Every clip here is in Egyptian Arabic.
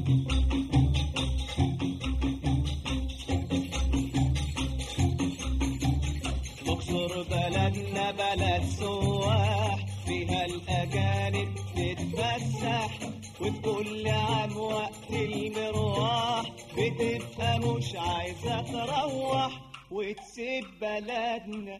الاقصر بلدنا بلد سواح فيها الاجانب تتفسح وفي كل عام وقت المروح بتبقى مش عايزه تروح وتسيب بلدنا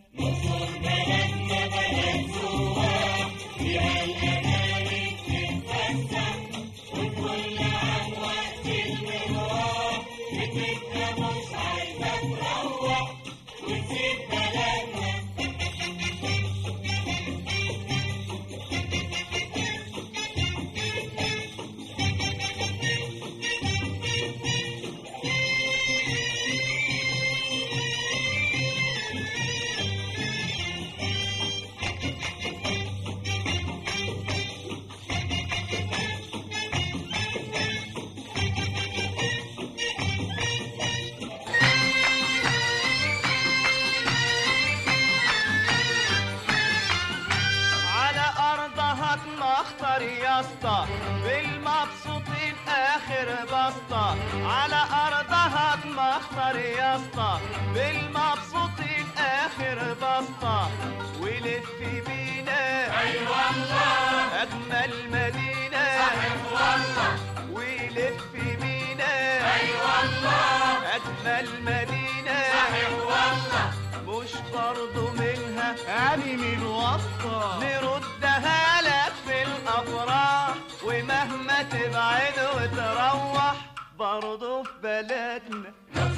على ارضها اتمخطر يا اسطى بالمبسوطين اخر بسطة على ارضها اتمخطر يا اسطى بالمبسوطين اخر بسطة ولف بينا اي والله اجمل مدينة صحيح والله ولف بينا اي والله اجمل مدينة صحيح والله مش برضو منها يعني من وسطة نردها لك في الأفراح ومهما تبعد وتروح برضو في بلدنا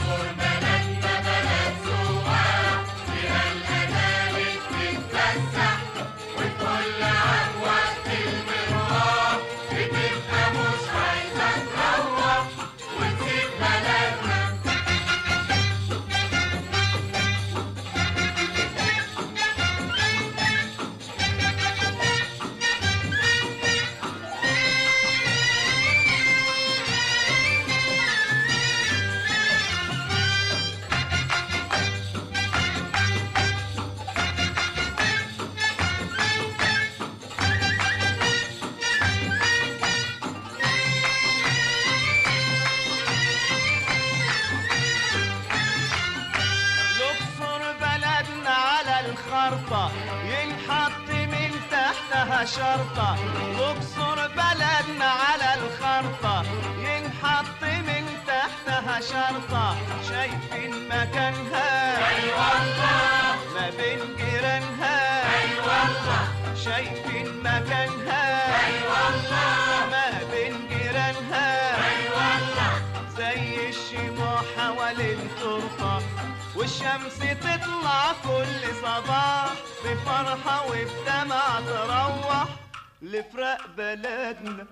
الاقصر بلدنا على الخرطة ينحط من تحتها شرطة الاقصر بلدنا على الخرطة ينحط من تحتها شرطة شايفين مكانها اي والله ما بين جيرانها اي والله شايفين مكانها اي والله ما بين جيرانها اي والله زي الشموع حوالين ترفع والشمس تطلع كل صباح بفرحة وبدمع تروح لفرق بلدنا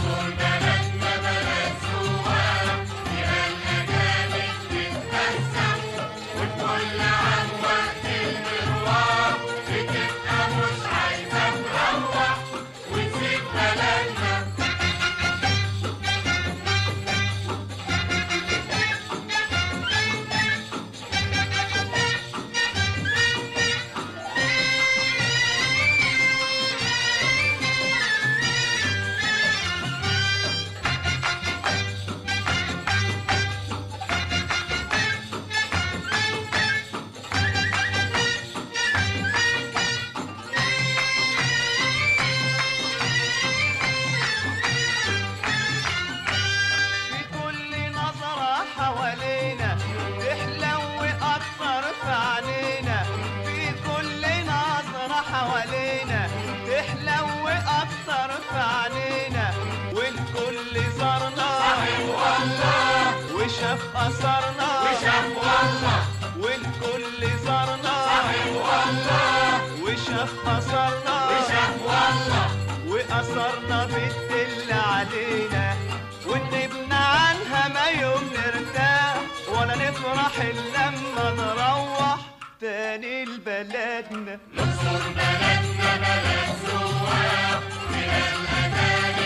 في كل نظرة حوالينا تحلو أكتر في عينينا في كل نظرة حوالينا تحلو أكتر في عينينا والكل زارنا صحيح والله وشاف أثرنا وشاف والله والكل زارنا صحيح والله وشاف أثرنا وشاف والله وأثرنا بتدل علينا ونبنى عنها ما يوم نرتاح ولا نفرح إلا لما نروح تاني لبلدنا الاقصر بلدنا بلد سواح من الاجانب